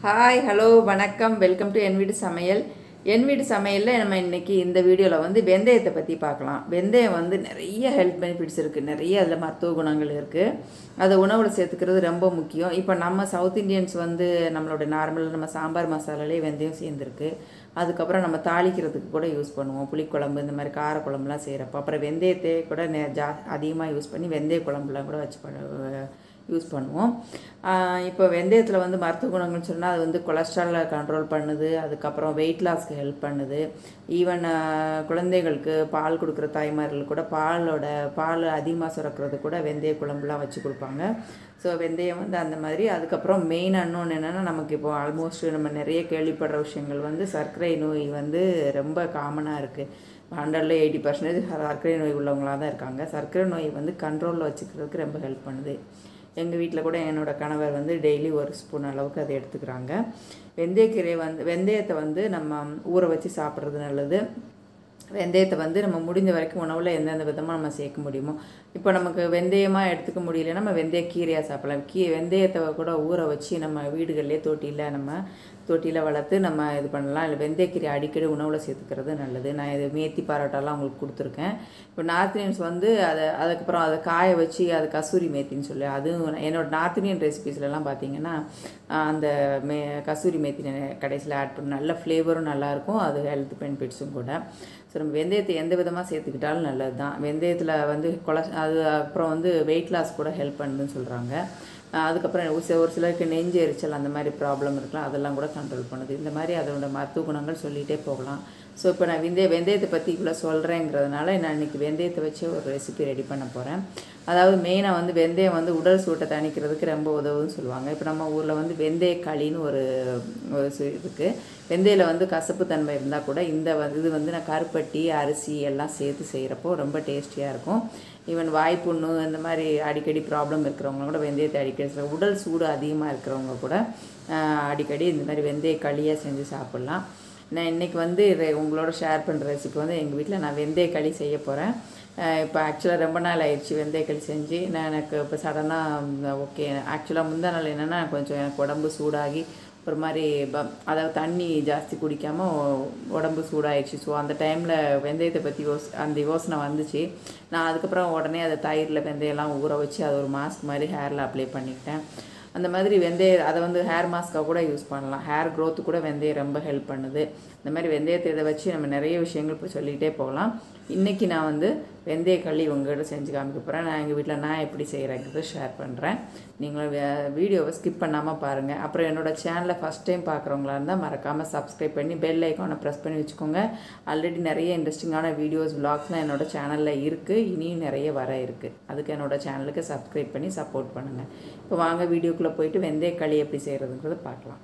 hi hello வணக்கம் welcome to என் வீடு சமையல் என் வீடு சமையலில் நம்ம இன்னைக்கு இந்த வீடியோவில் வந்து வெந்தயத்தை பற்றி பார்க்கலாம் வெந்தயம் வந்து நிறைய ஹெல்த் பெனிஃபிட்ஸ் இருக்குது நிறைய அதில் மருத்துவ குணங்கள் இருக்குது அதை உணவில் சேர்த்துக்கிறது ரொம்ப முக்கியம் இப்போ நம்ம சவுத் இந்தியன்ஸ் வந்து நம்மளோட நார்மல் நம்ம சாம்பார் மசாலாலே வெந்தயம் சேர்ந்துருக்கு அதுக்கப்புறம் நம்ம தாளிக்கிறதுக்கு கூட யூஸ் பண்ணுவோம் புளிக்குழம்பு இந்த மாதிரி காரக்குழம்புலாம் செய்கிறப்ப அப்புறம் வெந்தயத்தை கூட நெ ஜா அதிகமாக யூஸ் பண்ணி வெந்தய குழம்புலாம் கூட வச்சு பண்ண யூஸ் பண்ணுவோம் ஆஹ் இப்போ வெந்தயத்தில் வந்து மருத்துவ குணங்கள்னு சொன்னால் அது வந்து கொலஸ்ட்ராலை கண்ட்ரோல் பண்ணுது அதுக்கப்புறம் வெயிட் லாஸ்க்கு ஹெல்ப் பண்ணுது ஈவன் குழந்தைகளுக்கு பால் கொடுக்குற தாய்மார்கள் கூட பாலோட பால் அதிகமாக சுரக்கிறது கூட வெந்தய குழம்புலாம் வச்சு கொடுப்பாங்க ஸோ வெந்தயம் வந்து அந்த மாதிரி அதுக்கப்புறம் மெயின் இன்னொன்று என்னென்னா நமக்கு இப்போ ஆல்மோஸ்ட் நம்ம நிறைய கேள்விப்படுற விஷயங்கள் வந்து சர்க்கரை நோய் வந்து ரொம்ப காமனாக இருக்குது ஹண்ட்ரட்ல எயிட்டி பர்சன்டேஜ் சர்க்கரை நோய் உள்ளவங்களாக தான் இருக்காங்க சர்க்கரை நோய் வந்து கண்ட்ரோலில் வச்சுக்கிறதுக்கு ரொம்ப ஹெல்ப் பண்ணுது எங்கள் வீட்டில் கூட என்னோட கணவர் வந்து டெய்லி ஒரு ஸ்பூன் அளவுக்கு அதை எடுத்துக்கிறாங்க வெந்தயக்கீரை வந்து வெந்தயத்தை வந்து நம்ம ஊற வச்சு சாப்பிட்றது நல்லது வெந்தயத்தை வந்து நம்ம முடிஞ்ச வரைக்கும் உணவில் எந்தெந்த விதமாக நம்ம சேர்க்க முடியுமோ இப்போ நமக்கு வெந்தயமாக எடுத்துக்க முடியலன்னா நம்ம வெந்தய கீரையாக சாப்பிடலாம் கீ வெந்தயத்தை கூட ஊற வச்சு நம்ம வீடுகள்லேயே தொட்டியில் நம்ம தொட்டியில் வளர்த்து நம்ம இது பண்ணலாம் இல்லை வெந்தயக்கீரை அடிக்கடி உணவில் சேர்த்துக்கிறது நல்லது நான் இது மேத்தி பரோட்டாலாம் உங்களுக்கு கொடுத்துருக்கேன் இப்போ நார்த் இந்தியன்ஸ் வந்து அதை அதுக்கப்புறம் அதை காய வச்சு அது கசூரி மேத்தின்னு சொல்லி அதுவும் என்னோட நார்த் இந்தியன் ரெசிபீஸ்லலாம் பார்த்தீங்கன்னா ஆஹ் அந்த மே கசூரி மேத்தி கடைசியில் ஆட் பண்ண நல்ல ஃப்ளேவரும் நல்லாயிருக்கும் அது ஹெல்த் பெனிஃபிட்ஸும் கூட ஸோ நம்ம வெந்தயத்தை எந்த விதமாக சேர்த்துக்கிட்டாலும் நல்லது தான் வெந்தயத்தில் வந்து கொலஸ் அது அப்புறம் வந்து வெயிட் லாஸ் கூட ஹெல்ப் பண்ணுதுன்னு சொல்கிறாங்க அதுக்கப்புறம் ஒரு சில- ஒரு சிலருக்கு நெஞ்சு எரிச்சல் அந்த மாதிரி ப்ராப்ளம் இருக்கலாம் அதெல்லாம் கூட கண்ட்ரோல் பண்ணுது இந்த மாதிரி அதோட மருத்துவ குணங்கள் சொல்லிகிட்டே போகலாம் ஸோ இப்போ நான் வெந்தய வெந்தயத்தை பற்றி இவ்வளோ சொல்கிறேங்கிறதுனால நான் இன்னைக்கு வெந்தயத்தை வச்சு ஒரு ரெசிபி ரெடி பண்ண போகிறேன் அதாவது மெயினாக வந்து வெந்தயம் வந்து உடல் சூட்டை தணிக்கிறதுக்கு ரொம்ப உதவுன்னு சொல்லுவாங்க இப்போ நம்ம ஊரில் வந்து வெந்தய களின்னு ஒரு ஒரு சு- இருக்குது வெந்தயில வந்து கசப்பு தன்மை இருந்தால் கூட இந்த வந்து இது வந்து நான் கருப்பட்டி அரிசி எல்லாம் சேர்த்து செய்கிறப்போ ரொம்ப டேஸ்டியாக இருக்கும் ஈவன் வாய்ப்புண்ணு இந்த மாதிரி அடிக்கடி ப்ராப்ளம் இருக்கிறவங்க கூட வெந்தயத்தை அடிக்கடி சாப்பிட- உடல் சூடு அதிகமாக இருக்கிறவங்க கூட ஆஹ், அடிக்கடி இந்த மாதிரி வெந்தய களியாக செஞ்சு சாப்பிட்லாம் நான் இன்றைக்கி வந்து ரெ- உங்களோட ஷேர் பண்ணுற ரெசிபி வந்து எங்கள் வீட்டில் நான் வெந்தய களி செய்ய போகிறேன் இப்போ ஆக்சுவலாக ரொம்ப நாள் ஆயிடுச்சு வெந்தய களி செஞ்சு நான் எனக்கு இப்போ சடனாக ஓகே ஆக்சுவலாக முந்தா நாள் என்னென்னா கொஞ்சம் எனக்கு உடம்பு சூடாகி ஒரு மாதிரி ப- அதாவது தண்ணி ஜாஸ்தி குடிக்காமல் உடம்பு சூடாயிடுச்சு ஸோ அந்த டைமில் வெந்தயத்தை பற்றி யோஸ் அந்த யோசனை வந்துச்சு நான் அதுக்கப்புறம் உடனே அதை தயிரில் வெந்தயம்லாம் ஊற வச்சு அதை ஒரு மாஸ்க் மாதிரி ஹேரில் அப்ளை பண்ணிக்கிட்டேன் அந்த மாதிரி வெந்தய அதை வந்து ஹேர் மாஸ்க்காக கூட யூஸ் பண்ணலாம் ஹேர் growth கூட வெந்தயம் ரொம்ப ஹெல்ப் பண்ணுது இந்த மாதிரி வெந்தயத்தை இதை வச்சு நம்ம நிறைய விஷயங்கள் இப்போ சொல்லிகிட்டே போகலாம் இன்றைக்கி நான் வந்து வெந்தய களி உங்கள்கிட்ட செஞ்சு காமிக்க போகிறேன் நான் எங்கள் வீட்டில் நான் எப்படி செய்கிறேங்கிறத ஷேர் பண்ணுறேன் நீங்களும் வீடியோவை ஸ்கிப் பண்ணாமல் பாருங்கள் அப்புறம் என்னோட சேனலை ஃபஸ்ட் டைம் பார்க்குறவங்களா இருந்தால் மறக்காமல் சப்ஸ்கிரைப் பண்ணி பெல் ஐக்கானை ப்ரெஸ் பண்ணி வச்சுக்கோங்க ஆல்ரெடி நிறைய இன்ட்ரெஸ்டிங்கான வீடியோஸ் vlogsலாம் என்னோட சேனலில் இருக்குது இனியும் நிறைய வர இருக்குது அதுக்கு என்னோட சேனலுக்கு சப்ஸ்கிரைப் பண்ணி சப்போர்ட் பண்ணுங்கள் இப்போ வாங்க வீடியோக்குள்ளே போயிட்டு வெந்தய களி எப்படி செய்கிறதுங்கிறத பார்க்கலாம்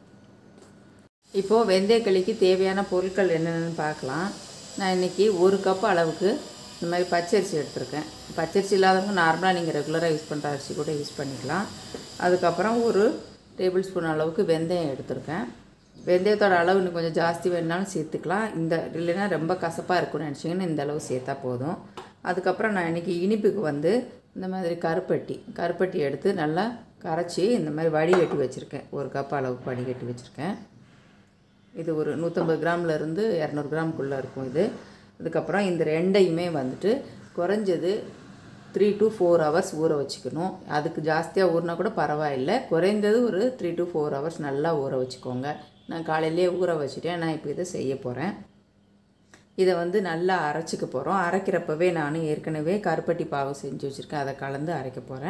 இப்போது வெந்தயக்களிக்கு தேவையான பொருட்கள் என்னென்னு பார்க்கலாம் நான் இன்றைக்கி ஒரு கப் அளவுக்கு இந்த மாதிரி பச்சரிசி எடுத்திருக்கேன் பச்சரிசி இல்லாதவங்க நார்மலாக நீங்கள் ரெகுலராக யூஸ் பண்ணுற அரிசி கூட யூஸ் பண்ணிக்கலாம் அதுக்கப்புறம் ஒரு டேபிள் ஸ்பூன் அளவுக்கு வெந்தயம் எடுத்திருக்கேன் வெந்தயத்தோட அளவு இன்னும் கொஞ்சம் ஜாஸ்தி வேணுனாலும் சேர்த்துக்கலாம் இந்த இல்லைன்னா ரொம்ப கசப்பாக இருக்கும்னு நினச்சிங்கன்னா இந்த அளவு சேர்த்தா போதும் அதுக்கப்புறம் நான் இன்றைக்கி இனிப்புக்கு வந்து இந்த மாதிரி கருப்பட்டி கருப்பட்டி எடுத்து நல்லா கரைச்சி இந்த மாதிரி வடிகட்டி வச்சுருக்கேன் ஒரு கப் அளவுக்கு வடிகட்டி வச்சுருக்கேன் இது ஒரு நூற்றம்பது கிராம்ல இருந்து இரநூறு கிராம்குள்ளே இருக்கும் இது அதுக்கப்புறம் இந்த ரெண்டையுமே வந்துட்டு குறைஞ்சது த்ரீ டு ஃபோர் ஹவர்ஸ் ஊற வச்சுக்கணும் அதுக்கு ஜாஸ்தியாக ஊறினா கூட பரவாயில்லை குறைந்தது ஒரு த்ரீ டு ஃபோர் ஹவர்ஸ் நல்லா ஊற வச்சுக்கோங்க நான் காலையிலேயே ஊற வச்சுட்டேன் நான் இப்போ இதை செய்ய போகிறேன் இதை வந்து நல்லா அரைச்சிக்க போகிறோம் அரைக்கிறப்பவே நான் ஏற்கனவே கருப்பட்டி பாவு செஞ்சு வச்சுருக்கேன் அதை கலந்து அரைக்க போகிறேன்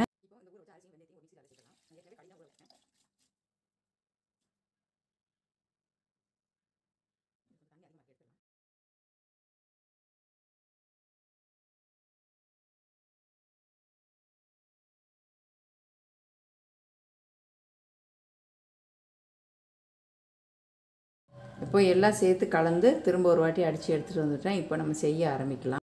இப்போ எல்லாம் சேர்த்து கலந்து திரும்ப ஒரு வாட்டி அடித்து எடுத்துகிட்டு வந்துட்டேன் இப்போ நம்ம செய்ய ஆரம்பிக்கலாம்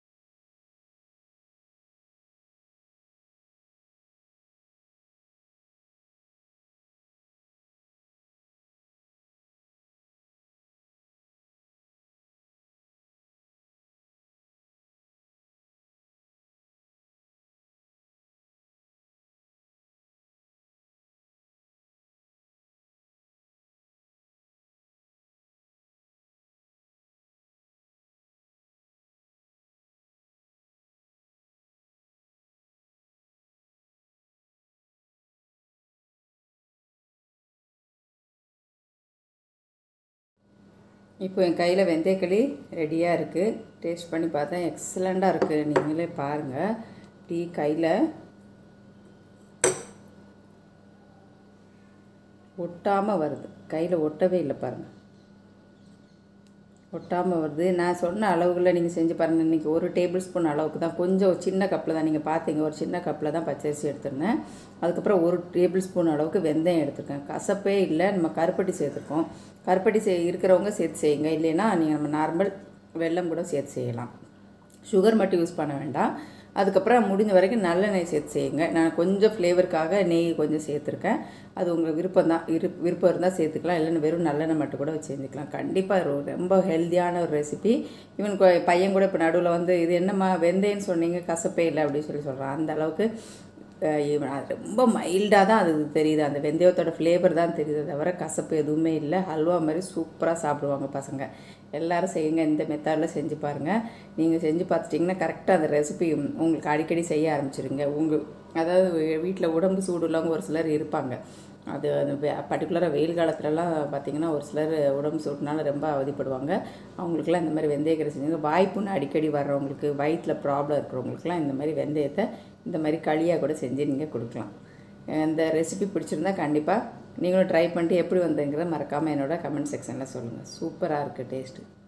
இப்போ என் கையில் வெந்தயக்களி ரெடியாக இருக்குது டேஸ்ட் பண்ணி பார்த்தேன் எக்ஸலண்ட்டாக இருக்குது நீங்களே பாருங்கள் டீ கையில் ஒட்டாமல் வருது கையில் ஒட்டவே இல்லை பாருங்கள் ஒட்டாமல் வருது நான் சொன்ன அளவுகளில் நீங்கள் செஞ்சு பாருங்கள் இன்றைக்கி ஒரு டேபிள் ஸ்பூன் அளவுக்கு தான் கொஞ்சம் ஒரு சின்ன கப்பில் தான் நீங்கள் பார்த்தீங்க ஒரு சின்ன கப்பில் தான் பச்சரிசி எடுத்திருந்தேன் அதுக்கப்புறம் ஒரு டேபிள் ஸ்பூன் அளவுக்கு வெந்தயம் எடுத்திருக்கேன் கசப்பே இல்லை நம்ம கருப்பட்டி சேர்த்துருக்கோம் கருப்பட்டி செய் இருக்கிறவங்க சேர்த்து செய்யுங்க இல்லைன்னா நீங்கள் நம்ம நார்மல் வெல்லம் கூட சேர்த்து செய்யலாம் சுகர் மட்டும் யூஸ் பண்ண வேண்டாம் அதுக்கப்புறம் முடிஞ்ச வரைக்கும் நல்லெண்ணெய் சேர்த்து செய்யுங்க நான் கொஞ்சம் ஃப்ளேவருக்காக நெய் கொஞ்சம் சேர்த்துருக்கேன் அது உங்களுக்கு விருப்பம் தான் இரு விருப்பம் இருந்தால் சேர்த்துக்கலாம் இல்லைன்னா வெறும் நல்லெண்ணெய் மட்டும் கூட வச்சு செஞ்சுக்கலாம் கண்டிப்பாக ஒரு ரொம்ப ஹெல்த்தியான ஒரு ரெசிபி ஈவன் பையன் கூட இப்போ நடுவில் வந்து இது என்னம்மா வெந்தயம்னு சொன்னீங்க கசப்பே இல்லை அப்படின்னு சொல்லி சொல்கிறான் அந்த அளவுக்கு அஹ் இவன் அது ரொம்ப மைல்டாக தான் அது தெரியுது அந்த வெந்தயத்தோட ஃப்ளேவர் தான் தெரியுது தவிர கசப்பு எதுவுமே இல்லை ஹல்வா மாதிரி சூப்பராக சாப்பிடுவாங்க பசங்க எல்லாரும் செய்யுங்க இந்த மெத்தடில் செஞ்சு பாருங்கள் நீங்கள் செஞ்சு பார்த்துட்டிங்கன்னா கரெக்டாக அந்த ரெசிபி உங்களுக்கு அடிக்கடி செய்ய ஆரம்பிச்சிருங்க உங்கள் அதாவது வீட்டில் உடம்பு சூடு உள்ளவங்க ஒரு சிலர் இருப்பாங்க அது அந்த பர்டிகுலராக வெயில் காலத்துலலாம் பார்த்தீங்கன்னா ஒரு சிலர் உடம்பு சூட்டுனால ரொம்ப அவதிப்படுவாங்க அவங்களுக்குலாம் இந்த மாதிரி வெந்தயக்கரை செஞ்சுங்க வாய்ப்புன்னு அடிக்கடி வர்றவங்களுக்கு வயிற்றில் ப்ராப்ளம் இருக்கிறவங்களுக்குலாம் இந்த மாதிரி வெந்தயத்தை இந்த மாதிரி களியாக கூட செஞ்சு நீங்கள் கொடுக்கலாம் இந்த ரெசிபி பிடிச்சிருந்தா கண்டிப்பாக நீங்களும் ட்ரை பண்ணிட்டு எப்படி வந்ததுங்கிறத மறக்காமல் என்னோட கமெண்ட் செக்ஷனில் சொல்லுங்கள் சூப்பராக இருக்குது டேஸ்ட்டு